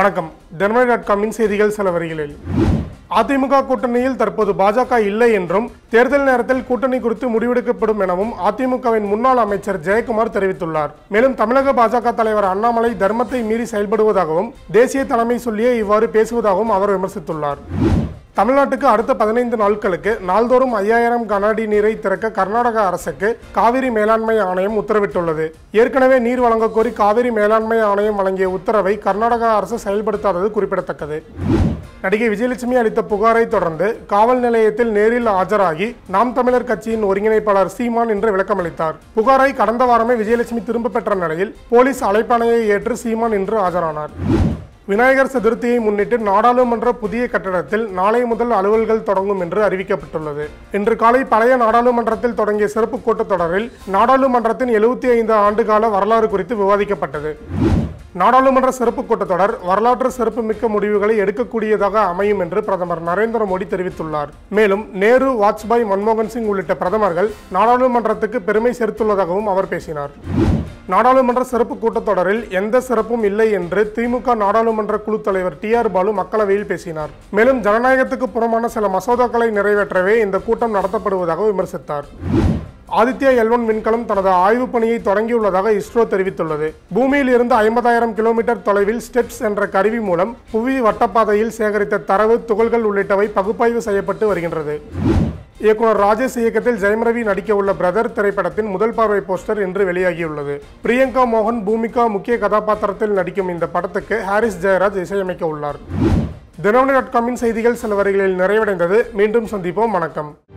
வணக்கம் தர்மபுரி டாட் காமின் செய்திகள் சில வரிகளில் அதிமுக கூட்டணியில் தற்போது பாஜக இல்லை என்றும் தேர்தல் நேரத்தில் கூட்டணி குறித்து முடிவெடுக்கப்படும் எனவும் அதிமுகவின் முன்னாள் அமைச்சர் ஜெயக்குமார் தெரிவித்துள்ளார் மேலும் தமிழக பாஜக தலைவர் அண்ணாமலை தர்மத்தை மீறி செயல்படுவதாகவும் தேசிய தலைமை சொல்லியே இவ்வாறு பேசுவதாகவும் அவர் விமர்சித்துள்ளார் தமிழ்நாட்டுக்கு அடுத்த பதினைந்து நாட்களுக்கு நாள்தோறும் ஐயாயிரம் கன அடி நீரை திறக்க கர்நாடக அரசுக்கு காவிரி மேலாண்மை ஆணையம் உத்தரவிட்டுள்ளது ஏற்கனவே நீர் வழங்கக் கோரி காவிரி மேலாண்மை ஆணையம் வழங்கிய உத்தரவை கர்நாடக அரசு செயல்படுத்தாதது குறிப்பிடத்தக்கது நடிகை விஜயலட்சுமி அளித்த புகாரை தொடர்ந்து காவல் நிலையத்தில் நேரில் ஆஜராகி நாம் தமிழர் கட்சியின் ஒருங்கிணைப்பாளர் சீமான் என்று விளக்கமளித்தார் புகாரை கடந்த வாரமே விஜயலட்சுமி திரும்ப பெற்ற நிலையில் போலீஸ் அழைப்பாணையை ஏற்று சீமான் இன்று ஆஜரானார் விநாயகர் சதுர்த்தியை முன்னிட்டு நாடாளுமன்ற புதிய கட்டடத்தில் நாளை முதல் அலுவல்கள் தொடங்கும் என்று அறிவிக்கப்பட்டுள்ளது இன்று காலை பழைய நாடாளுமன்றத்தில் தொடங்கிய சிறப்பு கூட்டத்தொடரில் நாடாளுமன்றத்தின் எழுபத்தி ஐந்து ஆண்டுகால வரலாறு குறித்து விவாதிக்கப்பட்டது நாடாளுமன்ற சிறப்பு கூட்டத்தொடர் வரலாற்று சிறப்புமிக்க முடிவுகளை எடுக்கக்கூடியதாக அமையும் என்று பிரதமர் நரேந்திர மோடி தெரிவித்துள்ளார் மேலும் நேரு வாஜ்பாய் மன்மோகன் சிங் உள்ளிட்ட பிரதமர்கள் நாடாளுமன்றத்துக்கு பெருமை சேர்த்துள்ளதாகவும் அவர் பேசினார் நாடாளுமன்ற சிறப்பு கூட்டத்தொடரில் எந்த சிறப்பும் இல்லை என்று திமுக நாடாளுமன்ற குழு தலைவர் டி ஆர் பாலு மக்களவையில் பேசினார் மேலும் ஜனநாயகத்துக்கு புறமான சில மசோதாக்களை நிறைவேற்றவே இந்த கூட்டம் நடத்தப்படுவதாக விமர்சித்தார் ஆதித்யா எல்வன் விண்கலம் தனது ஆய்வுப் பணியை தொடங்கியுள்ளதாக இஸ்ரோ தெரிவித்துள்ளது பூமியில் இருந்து ஐம்பதாயிரம் கிலோமீட்டர் தொலைவில் ஸ்டெப்ஸ் என்ற கருவி மூலம் புவி வட்டப்பாதையில் சேகரித்த தரவு துகள்கள் உள்ளிட்டவை பகுப்பாய்வு செய்யப்பட்டு வருகின்றது இயக்குனர் ராஜேஷ் இயக்கத்தில் ஜெயம் ரவி நடிக்க உள்ள பிரதர் திரைப்படத்தின் முதல் பார்வை போஸ்டர் இன்று வெளியாகியுள்ளது பிரியங்கா மோகன் பூமிகா முக்கிய கதாபாத்திரத்தில் நடிக்கும் இந்த படத்துக்கு ஹாரிஸ் ஜெயராஜ் இசையமைக்க உள்ளார் தினமணி டாட் காமின் செய்திகள் சில வரிகளில் நிறைவடைந்தது மீண்டும் சந்திப்போம் வணக்கம்